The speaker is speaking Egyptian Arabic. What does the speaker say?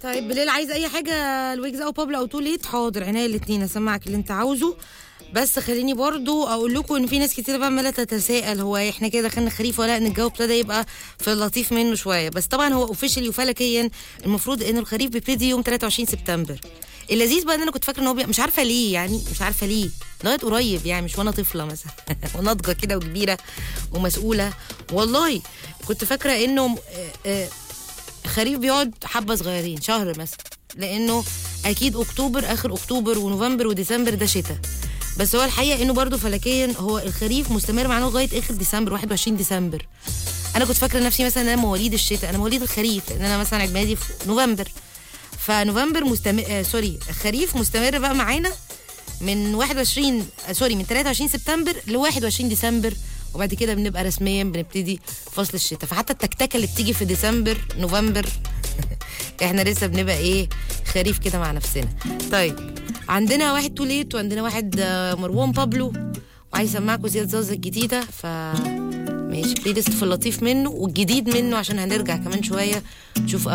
طيب بليل عايز اي حاجه الويجز او بابلو او تو ليت حاضر عينيا الاثنين اسمعك اللي انت عاوزه بس خليني برضو اقول لكم ان في ناس كتير بقى عماله تتساءل هو احنا كده دخلنا خريف ولا ان الجو ابتدى يبقى في اللطيف منه شويه بس طبعا هو اوفيشلي وفلكيا المفروض ان الخريف بيبتدي يوم 23 سبتمبر اللذيذ بقى ان انا كنت فاكره ان هو بي... مش عارفه ليه يعني مش عارفه ليه لغايه قريب يعني مش وانا طفله مثلا وناضجه كده وكبيره ومسؤوله والله كنت فاكره انه آه، آه، خريف بيقعد حبه صغيرين شهر مثلا لانه اكيد اكتوبر اخر اكتوبر ونوفمبر وديسمبر ده شتاء بس هو الحقيقه انه برضو فلكيا هو الخريف مستمر معانا لغايه اخر ديسمبر 21 ديسمبر انا كنت فاكره نفسي مثلا ان انا مواليد الشتاء انا مواليد الخريف لان انا مثلا عيد ميلادي في نوفمبر فنوفمبر مستمر آه سوري الخريف مستمر بقى معانا من 21 آه سوري من 23 سبتمبر ل 21 ديسمبر وبعد كده بنبقى رسميا بنبتدي فصل الشتاء فحتى التكتكه اللي بتيجي في ديسمبر نوفمبر احنا لسه بنبقى ايه خريف كده مع نفسنا طيب عندنا واحد توليت وعندنا واحد آه، مروان بابلو وعايز اسمعكم زياد زازا الجديده ف ماشي بلاي ليست في اللطيف منه والجديد منه عشان هنرجع كمان شويه نشوف